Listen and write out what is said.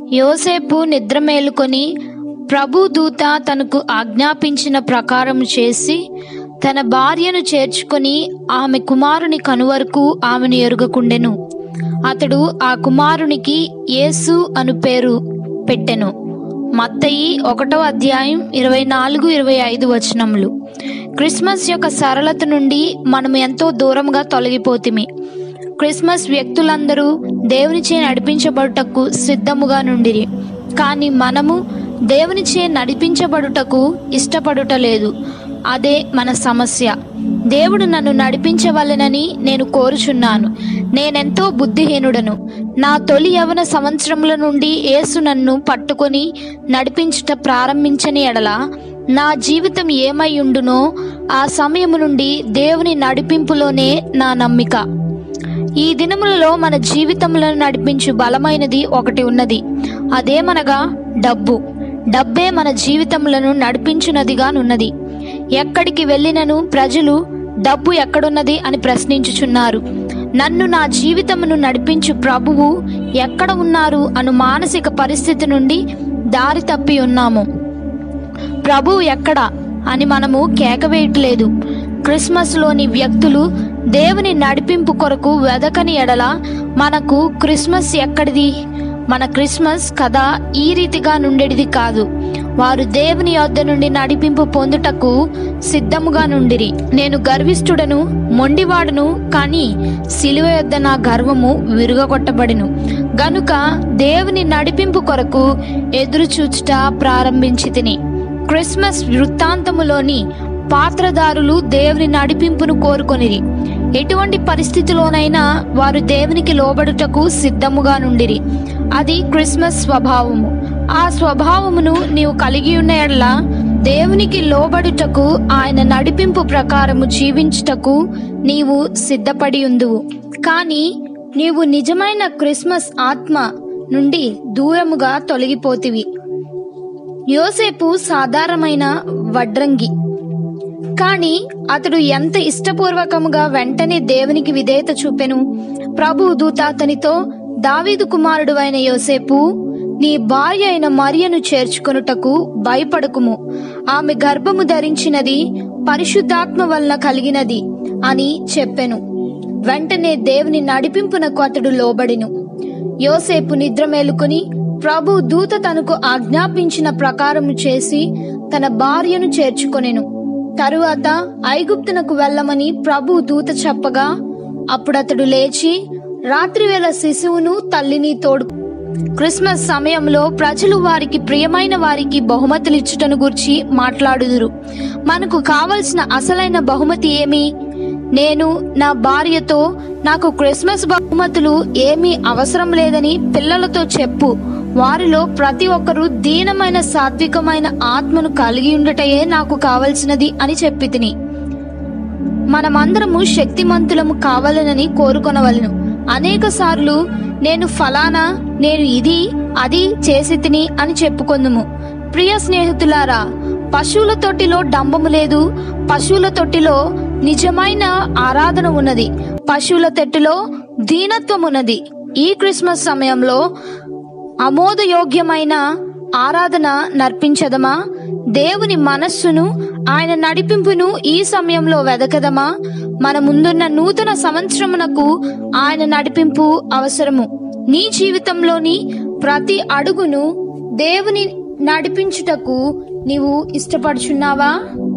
యోసేపు నిద్ర మేలుకొని ప్రభు దూత తనకు ఆజ్ఞాపించిన ప్రకారం చేసి తన భార్యను చేర్చుకొని ఆమె కుమారుని కనువరకు ఆమెను ఎరుగకుండెను అతడు ఆ కుమారునికి యేసు అను పేరు పెట్టెను మత్తయి ఒకటో అధ్యాయం ఇరవై నాలుగు ఇరవై ఐదు వచనములు క్రిస్మస్ యొక్క సరళత నుండి మనం ఎంతో దూరంగా తొలగిపోతిమి క్రిస్మస్ వ్యక్తులందరూ దేవునిచే నడిపించబడుటకు సిద్ధముగా నుండిరి కానీ మనము దేవునిచే నడిపించబడుటకు ఇష్టపడుట లేదు అదే మన సమస్య దేవుడు నన్ను నడిపించవలెనని నేను కోరుచున్నాను నేనెంతో బుద్ధిహీనుడను నా తొలి యవన సంవత్సరముల నుండి యేసు నన్ను పట్టుకొని నడిపించుట ప్రారంభించని ఎడల నా జీవితం ఏమై ఉండునో ఆ సమయము నుండి దేవుని నడిపింపులోనే నా నమ్మిక ఈ దినములలో మన జీవితములను నడిపించు బలమైనది ఒకటి ఉన్నది అదేమనగా డబ్బు డబ్బే మన జీవితములను నడిపించునదిగానున్నది ఎక్కడికి వెళ్ళినను ప్రజలు డబ్బు ఎక్కడున్నది అని ప్రశ్నించుచున్నారు నన్ను నా జీవితమును నడిపించు ప్రభువు ఎక్కడ ఉన్నారు అను మానసిక పరిస్థితి నుండి దారి తప్పి ఉన్నాము ప్రభువు ఎక్కడ అని మనము కేకవేయట్లేదు క్రిస్మస్లోని వ్యక్తులు దేవుని నడిపింపు కొరకు వెదకని ఎడల మనకు క్రిస్మస్ ఎక్కడిది మన క్రిస్మస్ కథ ఈ రీతిగా నుండేది కాదు వారు దేవుని యొద్ద నుండి నడిపింపు పొందుటకు సిద్ధముగా నుండిరి నేను గర్విష్ఠుడను మొండివాడును కానీ సిలువ యొద్ద నా గర్వము విరుగగొట్టబడిను గనుక దేవుని నడిపింపు కొరకు ఎదురు చూచుట ప్రారంభించి తిని క్రిస్మస్ వృత్తాంతములోని పాత్రదారులు దేవుని నడిపింపును కోరుకొనిరి ఎటువంటి పరిస్థితిలోనైనా వారు దేవునికి లోబడుటకు సిద్ధముగా నుండిరి అది క్రిస్మస్ స్వభావము ఆ స్వభావమును నీవు కలిగి ఉన్న ఎడల దేవునికి లోబడుటకు ఆయన నడిపింపు ప్రకారము జీవించుటకు నీవు సిద్ధపడి ఉందువు కానీ నీవు నిజమైన క్రిస్మస్ ఆత్మ నుండి దూరముగా తొలగిపోతివి యోసేపు సాధారణమైన వడ్రంగి కానీ అతడు ఎంత ఇష్టపూర్వకముగా వెంటనే దేవునికి విధేయత చూపెను ప్రభు దూత అతనితో దావీదు కుమారుడు అయిన యోసేపు నీ భార్య అయిన మరియను చేర్చుకొనుటకు భయపడకుము ఆమె గర్భము ధరించినది పరిశుద్ధాత్మ వలన కలిగినది అని చెప్పెను వెంటనే దేవుని నడిపింపునకు అతడు లోబడిను యోసేపు నిద్ర మేలుకొని ప్రభు దూత తనకు ఆజ్ఞాపించిన ప్రకారము చేసి తన భార్యను చేర్చుకొనెను తరువాత ఐగుప్తునకు వెళ్ళమని ప్రభు దూత చెప్పగా అప్పుడతడు లేచి రాత్రివేళ శిశువును తల్లిని తోడు క్రిస్మస్ సమయంలో ప్రజలు వారికి ప్రియమైన వారికి బహుమతులు ఇచ్చుటను గురించి మాట్లాడుదురు మనకు కావలసిన అసలైన బహుమతి ఏమి నేను నా భార్యతో నాకు క్రిస్మస్ బహుమతులు ఏమీ అవసరం లేదని పిల్లలతో చెప్పు వారిలో ప్రతి ఒక్కరూ దీనమైన సాత్వికమైన ఆత్మను కలిగి ఉండటయే నాకు కావలసినది అని చెప్పి తిని మనమందరము శక్తిమంతులము కావాలనని కోరుకొనవలను అనేక సార్లు నేను ఫలానా నేను ఇది అది చేసి తిని అని చెప్పుకొందుము ప్రియ స్నేహితులారా పశువుల తొట్టిలో డంబము లేదు పశువుల తొట్టిలో నిజమైన ఆరాధన ఉన్నది పశువుల తొట్టిలో దీనత్వం ఉన్నది ఈ క్రిస్మస్ సమయంలో ఆమోదయోగ్యమైన ఆరాధన నర్పించదమా దేవుని మనస్సును ఆయన నడిపింపును ఈ సమయంలో వెదకదమా మన ముందున్న నూతన సంవత్సరమునకు ఆయన నడిపింపు అవసరము నీ జీవితంలోని ప్రతి అడుగును దేవుని నడిపించుటకు నీవు ఇష్టపడుచున్నావా